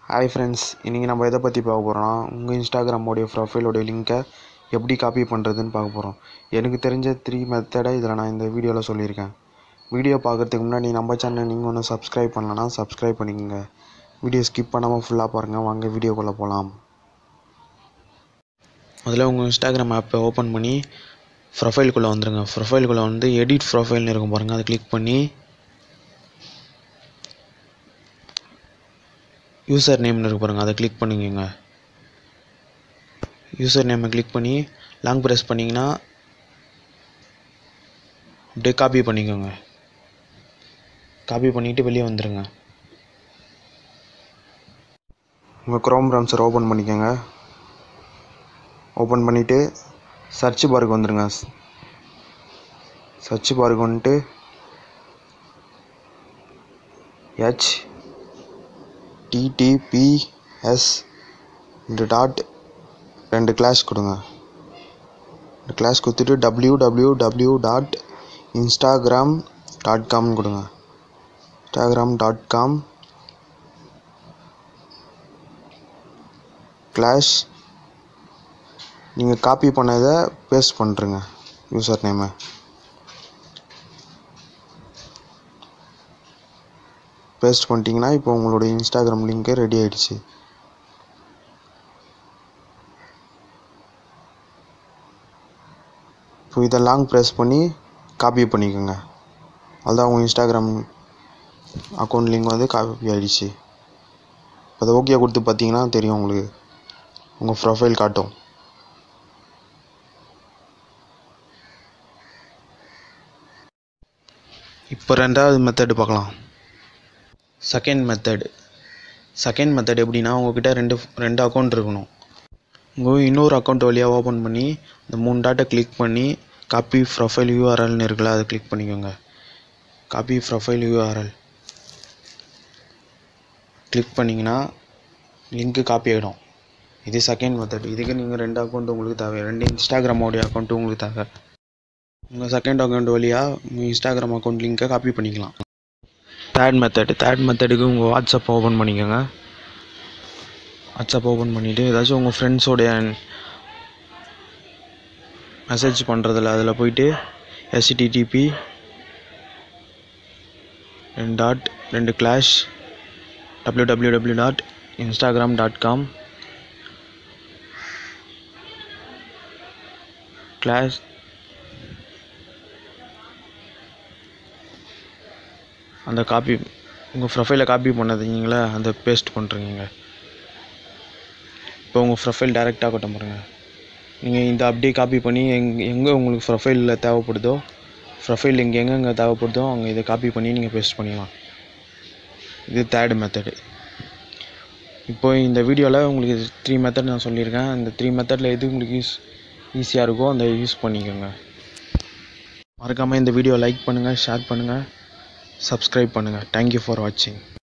hi friends இன்றைக்கி நம்ம எதை பற்றி பார்க்க போகிறோம்னா உங்கள் இன்ஸ்டாகிராமோடைய ப்ரொஃபைலோடைய லிங்க்கை எப்படி காப்பி பண்ணுறதுன்னு பார்க்க போகிறோம் எனக்கு தெரிஞ்ச த்ரீ மெத்தடை இதில் நான் இந்த வீடியோவில் சொல்லியிருக்கேன் வீடியோ பார்க்குறதுக்கு முன்னாடி நம்ம சேனல் நீங்கள் ஒன்றும் சப்ஸ்கிரைப் பண்ணலன்னா சப்ஸ்கிரைப் பண்ணிக்கோங்க வீடியோ ஸ்கிப் பண்ணாமல் ஃபுல்லாக பாருங்கள் வாங்க வீடியோக்குள்ளே போகலாம் முதல்ல உங்கள் இன்ஸ்டாகிராம் ஆப்பை ஓப்பன் பண்ணி ப்ரொஃபைலுக்குள்ளே வந்துடுங்க ப்ரொஃபைலுக்குள்ளே வந்து எடிட் ப்ரொஃபைல்னு இருக்கும் பாருங்கள் அதை கிளிக் பண்ணி யூசர் நேம்னு இருக்கு பாருங்கள் அதை கிளிக் பண்ணிக்கோங்க யூசர் நேமை கிளிக் பண்ணி லாங் ப்ரெஸ் பண்ணிங்கன்னா அப்படியே காப்பி பண்ணிக்கோங்க காப்பி பண்ணிவிட்டு வெளியே வந்துடுங்க உங்கள் க்ரோம் ப்ரௌசர் ஓப்பன் பண்ணிக்கோங்க ஓப்பன் பண்ணிவிட்டு சர்ச் பாருக்கு வந்துடுங்க சர்ச் பாருக்கு வந்துட்டு ஹெச் டிடிபிஎஸ் ரெண்டு டாட் ரெண்டு கிளாஸ் கொடுங்க ரெண்டு கிளாஸ் கொடுத்துட்டு W W W dot Instagram dot com கொடுங்க இன்ஸ்டாகிராம் டாட் காம் கிளாஷ் நீங்கள் காப்பி பண்ணதை பேஸ்ட் பண்ணுறங்க யூசர் நேமை பேஸ்ட் பண்ணிட்டீங்கன்னா இப்போ உங்களோட இன்ஸ்டாகிராம் லிங்க்கு ரெடி ஆயிடுச்சு இப்போ இதை லாங் ப்ரெஸ் பண்ணி காப்பி பண்ணிக்கோங்க அதுதான் உங்கள் இன்ஸ்டாகிராம் அக்கௌண்ட் லிங்க் வந்து காப்பி ஆகிடுச்சு அதை ஓகே கொடுத்து பார்த்தீங்கன்னா தெரியும் உங்களுக்கு உங்கள் ப்ரொஃபைல் காட்டும் இப்போ ரெண்டாவது மெத்தடு பார்க்கலாம் செகண்ட் மெத்தட் செகண்ட் மெத்தட் எப்படின்னா உங்ககிட்ட ரெண்டு ரெண்டு அக்கௌண்ட் இருக்கணும் உங்கள் இன்னொரு அக்கௌண்ட் வழியாக ஓப்பன் பண்ணி இந்த மூணு டாட்டை கிளிக் பண்ணி காப்பி ப்ரொஃபைல் யூஆர்எல்னு இருக்குல்ல அதை கிளிக் பண்ணிக்கோங்க காப்பி ப்ரொஃபைல் யூஆர்எல் கிளிக் பண்ணிங்கன்னா லிங்க்கு காப்பி ஆகிடும் இது செகண்ட் மெத்தட் இதுக்கு நீங்கள் ரெண்டு அக்கௌண்ட் உங்களுக்கு தேவை ரெண்டு இன்ஸ்டாகிராமோடைய அக்கௌண்ட்டு உங்களுக்கு தேவை உங்கள் செகண்ட் அக்கௌண்ட் வழியாக உங்கள் இன்ஸ்டாகிராம் அக்கௌண்ட் லிங்க்கை காப்பி பண்ணிக்கலாம் தேர்ட் மெத்தட் தேர்ட் மெத்தடுக்கு உங்கள் வாட்ஸ்அப் ஓப்பன் பண்ணிக்கோங்க வாட்ஸ்அப் ஓப்பன் பண்ணிவிட்டு ஏதாச்சும் உங்கள் ஃப்ரெண்ட்ஸோடைய மெசேஜ் பண்ணுறதில்ல அதில் போயிட்டு எஸ்டிடிபி ரெண்டு டாட் ரெண்டு slash W W W dot Instagram dot com slash அந்த காப்பி உங்கள் ப்ரொஃபைலை காப்பி பண்ணதுங்களா அந்த பேஸ்ட் பண்ணுறீங்க இப்போ உங்கள் ப்ரொஃபைல் டேரெக்டாக கட்ட பாருங்கள் நீங்கள் இந்த அப்படியே காப்பி பண்ணி எங் எங்கே உங்களுக்கு ப்ரொஃபைலில் தேவைப்படுதோ ப்ரொஃபைல் இங்கே எங்கெங்கே தேவைப்படுதோ அங்கே இதை காப்பி பண்ணி நீங்கள் பேஸ்ட் பண்ணிக்கலாம் இது தேர்டு மெத்தடு இப்போ இந்த வீடியோவில் உங்களுக்கு த்ரீ மெத்தட் நான் சொல்லியிருக்கேன் இந்த த்ரீ மெத்தடில் எது உங்களுக்கு யூஸ் ஈஸியாக இருக்கோ அந்த யூஸ் பண்ணிக்கோங்க மறக்காமல் இந்த வீடியோ லைக் பண்ணுங்கள் ஷேர் பண்ணுங்கள் சப்ஸ்கிரைப் பண்ணுங்கள் தேங்க்யூ ஃபார் வாட்சிங்